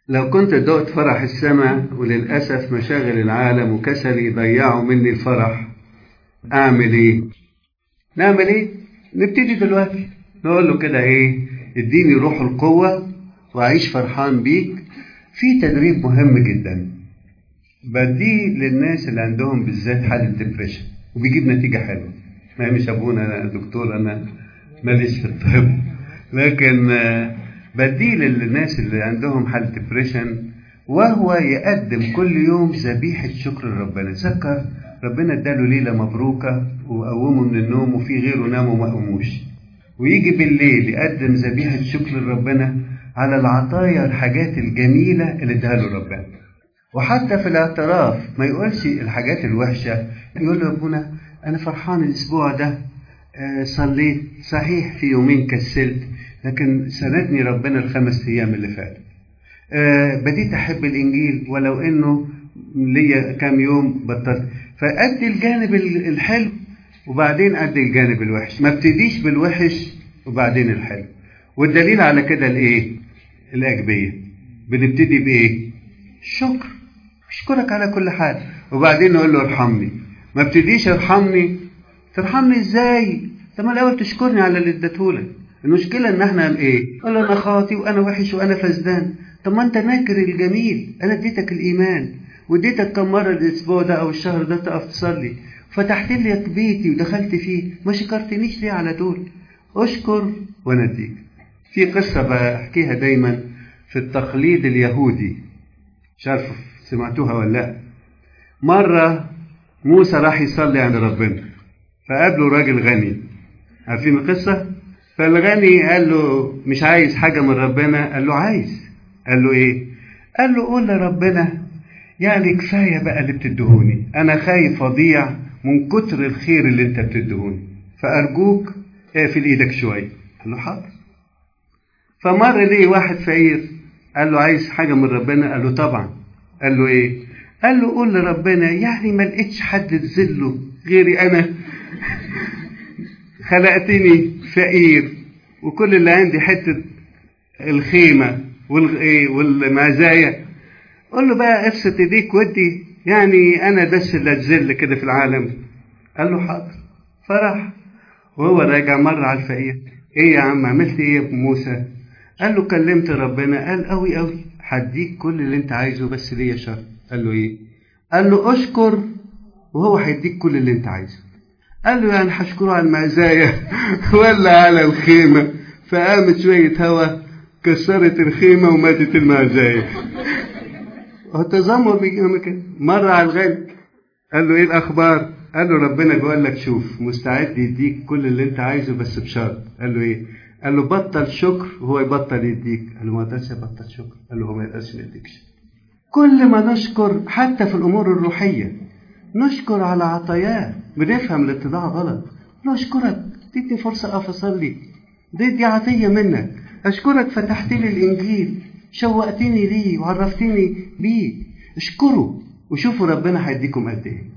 لو كنت دقت فرح السماء وللأسف مشاغل العالم وكسلي يضيعوا مني الفرح أعمل إيه؟ نعمل إيه؟ نبتدي دلوقتي نقول له كده إيه؟ اديني روح القوة وأعيش فرحان بيك في تدريب مهم جدا بديه للناس اللي عندهم بالذات حالة ديبريشن وبيجيب نتيجة حلوة ما مش أبونا أنا دكتور أنا ماليش في الطب لكن بديه للناس اللي عندهم حالة ديبريشن وهو يقدم كل يوم ذبيحة شكر لربنا تذكر ربنا اداله ليلة مبروكة وقومه من النوم وفي غيره ناموا وما قوموش ويجي بالليل يقدم ذبيحة شكر لربنا على العطايا الحاجات الجميلة اللي اداها له ربنا وحتى في الاعتراف ما يقولش الحاجات الوحشة يقول له ابونا أنا فرحان الأسبوع ده صليت صحيح في يومين كسلت لكن سندني ربنا الخمس أيام اللي فاتوا بديت أحب الإنجيل ولو إنه ليا كام يوم بطلت فأدي الجانب الحلو وبعدين أدي الجانب الوحش ما ابتديش بالوحش وبعدين الحلو والدليل على كده الإيه الأجبية بنبتدي بإيه الشكر اشكرك على كل حال وبعدين نقول له ارحمني ما ابتديش ارحمني ترحمني ازاي طب ما الاول تشكرني على اللي اديتهولك المشكله ان احنا ايه قال انا خاطي وانا وحش وانا فسدان طب ما انت ناكر الجميل انا اديتك الايمان واديتك كم مره الاسبوع ده او الشهر ده تقف تصلي فتحت لي بيتي ودخلت فيه ما شكرتنيش ليه على دول اشكر وانا اديك في قصه بحكيها دايما في التقليد اليهودي مش عارف سمعتوها ولا لا مرة موسى راح يصلي عند ربنا فقابله راجل غني عارفين القصة فالغني قال له مش عايز حاجة من ربنا قال له عايز قال له ايه قال له قول لربنا يعني كفاية بقى اللي بتدهوني أنا خايف أضيع من كتر الخير اللي أنت بتدهوني فأرجوك اقفل إيدك شوية قال له حاضر فمر ليه واحد فقير قال له عايز حاجة من ربنا قال له طبعا قال له ايه قال له قول لربنا يعني ما لقيتش حد تذله غيري انا خلقتني فقير وكل اللي عندي حتة الخيمة والمزايا قول له بقى ابسط ايديك ودي يعني انا بس اللي اتذل كده في العالم قال له حاضر فرح وهو راجع مر على الفقير ايه يا عم عملت ايه يا موسى قال له كلمت ربنا قال قوي قوي هديك كل اللي انت عايزه بس ليا شرط قال له ايه قال له اشكر وهو هيديك كل اللي انت عايزه قال له يعني هشكره على المزايا ولا على الخيمة فقامت شوية هوا كسرت الخيمة وماتت المزايا هو التذمر بيجي كده مرة على الغني قال له ايه الاخبار قال له ربنا بيقول لك شوف مستعد يديك كل اللي انت عايزه بس بشرط قال له ايه قال له بطل شكر وهو يبطل يديك قال له ما يقدرش يبطل شكر قال له هو ما يقدرش ما يديكش كل ما نشكر حتى في الامور الروحيه نشكر على عطاياه بنفهم الاتضاع غلط لا اشكرك اديتني فرصه اقف اصلي دي دي عطيه منك اشكرك فتحت لي الانجيل شوقتني ليه وعرفتني بيه اشكره وشوفوا ربنا هيديكم قد ايه